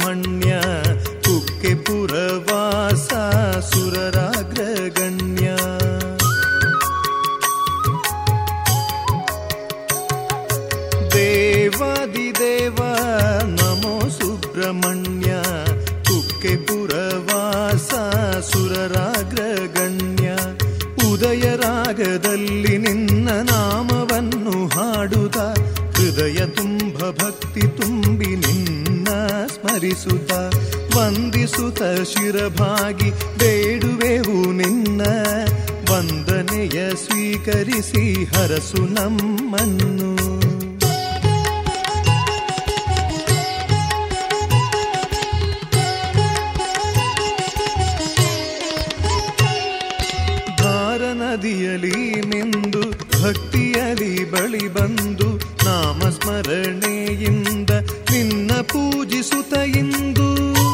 ಸುಬ್ರಹ್ಮಣ್ಯ ಕುಕ್ಕೆ ಪುರವಾಸ ಸುರರಾಗ್ರಗಣ್ಯ ದೇವಾದಿದೇವ ನಮೋ ಸುಬ್ರಹ್ಮಣ್ಯ ಕುಕ್ಕೆ ಪುರವಾಸ ಸುರರಾಗ್ರಗಣ್ಯ ಉದಯ ರಾಗದಲ್ಲಿ ನಿನ್ನ ನಾಮವನ್ನು ಹಾಡುತ್ತ ಹೃದಯ ತುಂಬ ಭಕ್ತಿ ತುಂಬಿ ನಿನ್ನ ಸ್ಮರಿಸುತ್ತ ವಂದಿಸುತ್ತ ಶಿರಭಾಗಿ ಬೇಡುವೆವು ನಿನ್ನ ವಂದನೆಯ ಸ್ವೀಕರಿಸಿ ಹರಸು ನಮ್ಮನ್ನು ಧಾರ ನದಿಯಲಿ ಮಿಂದು ಭಕ್ತಿಯಲಿ ಬಳಿ ಬಂದು ನಾಮ ಸ್ಮರಣೆಯಿಂದ ನಿನ್ನ ಪೂಜಿಸುತ್ತ ಇಂದು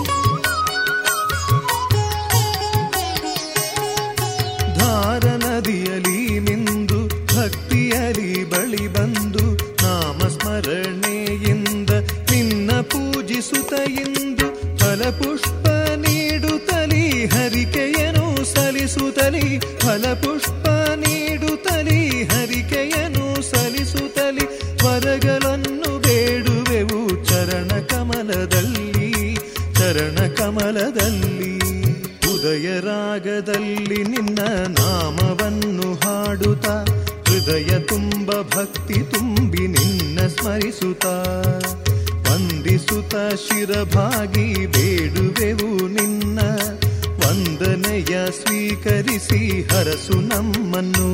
ಧಾರ ನದಿಯಲಿ ಮಿಂದು ಭಕ್ತಿಯಲಿ ಬಳಿ ಬಂದು ನಾಮ ಸ್ಮರಣೆಯಿಂದ ನಿನ್ನ ಪೂಜಿಸುತ್ತ ಇಂದು ಫಲಪುಷ್ಪ ನೀಡುತ್ತಲಿ ಹರಿಕೆಯನು ಸಲಿಸುತ್ತಲಿ ಫಲಪುಷ್ಪ ನೀಡುತ್ತಲಿ ಹರಿಕೆಯನು ಸಲಿಸುತ್ತಲಿ ವರಗಳನ್ನು ಬೇಡುವೆವು ಚರಣ ಕಮಲದಲ್ಲಿ ಚರಣ ಕಮಲದಲ್ಲಿ ಉದಯ ರಾಗದಲ್ಲಿ ನಿನ್ನ ನಾಮವನ್ನು ಹಾಡುತ್ತಾ ಹೃದಯ ತುಂಬ ಭಕ್ತಿ ತುಂಬಿ ನಿನ್ನ ಸ್ಮರಿಸುತ್ತ ವಂದಿಸುತ್ತ ಶಿರಭಾಗಿ ಬೇಡುವೆವು ನಿನ್ನ ವಂದನೆಯ ಸ್ವೀಕರಿಸಿ ಹರಸು ನಮ್ಮನ್ನು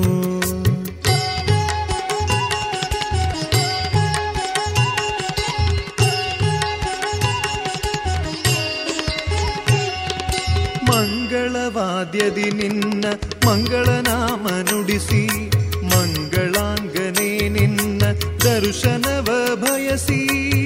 ಮಂಗಳವಾದ್ಯದಿ ನಿನ್ನ ಮಂಗಳನಾಮ ನುಡಿಸಿ ಮಂಗಳಾಂಗನೆ ನಿನ್ನ ದರ್ಶನವ ಬಯಸಿ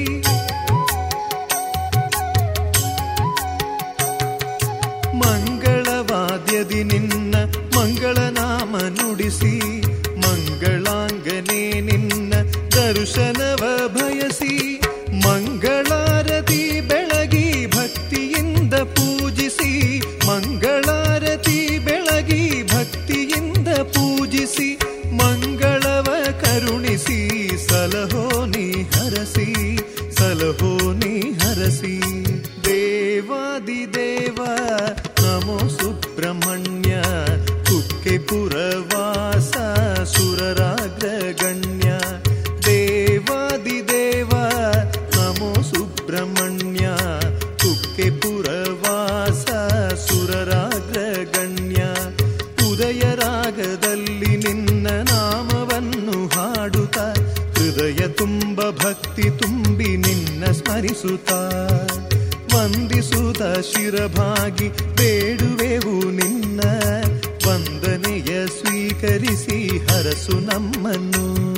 ಮಂಗಳವಾದ್ಯದಿ ನಿನ್ನ ಮಂಗಳನಾಮ ನುಡಿಸಿ ಮಂಗಳಾಂಗನೆ ನಿನ್ನ ದರ್ಶನವ ಬಯಸಿ ಮಂಗಳಾರತಿ ಬೆಳಗಿ ಭಕ್ತಿಯಿಂದ ಪೂಜಿಸಿ ಮಂಗಳಾರತಿ ಬೆಳಗಿ ಭಕ್ತಿಯಿಂದ ಪೂಜಿಸಿ ಮಂಗಳವ ಕರುಣಿಸಿ ಸಲಹೋ ನೀ ಹರಸಿ ಸಲಹೋ ನೀ ಹರಸಿ ದೇವಾದಿದೇವ ನಮೋ ಸುಬ್ರಹ್ಮಣ್ಯ ಕುಕ್ಕೆ ಪುರವಾಸ ಸುರರಾಗ್ರಗಣ್ಯ ದೇವಾದಿದೇವ ನಮೋ ಸುಬ್ರಹ್ಮಣ್ಯ ಕುಕ್ಕೆ ಪುರವಾಸ ಸುರರಾಗ್ರಗಣ್ಯ ಉದಯ ರಾಗದಲ್ಲಿ ನಿನ್ನ ನಾಮವನ್ನು ಹಾಡುತ್ತ ಹೃದಯ ತುಂಬ ಭಕ್ತಿ ತುಂಬಿ ನಿನ್ನ ಸ್ಮರಿಸುತ್ತ ವಂದಿಸುತ್ತ ಶಿರಭಾಗಿ ಬೇಡುವೆವು ನಿನ್ನ ವಂದನೆಯ ಸ್ವೀಕರಿಸಿ ಹರಸು ನಮ್ಮನ್ನು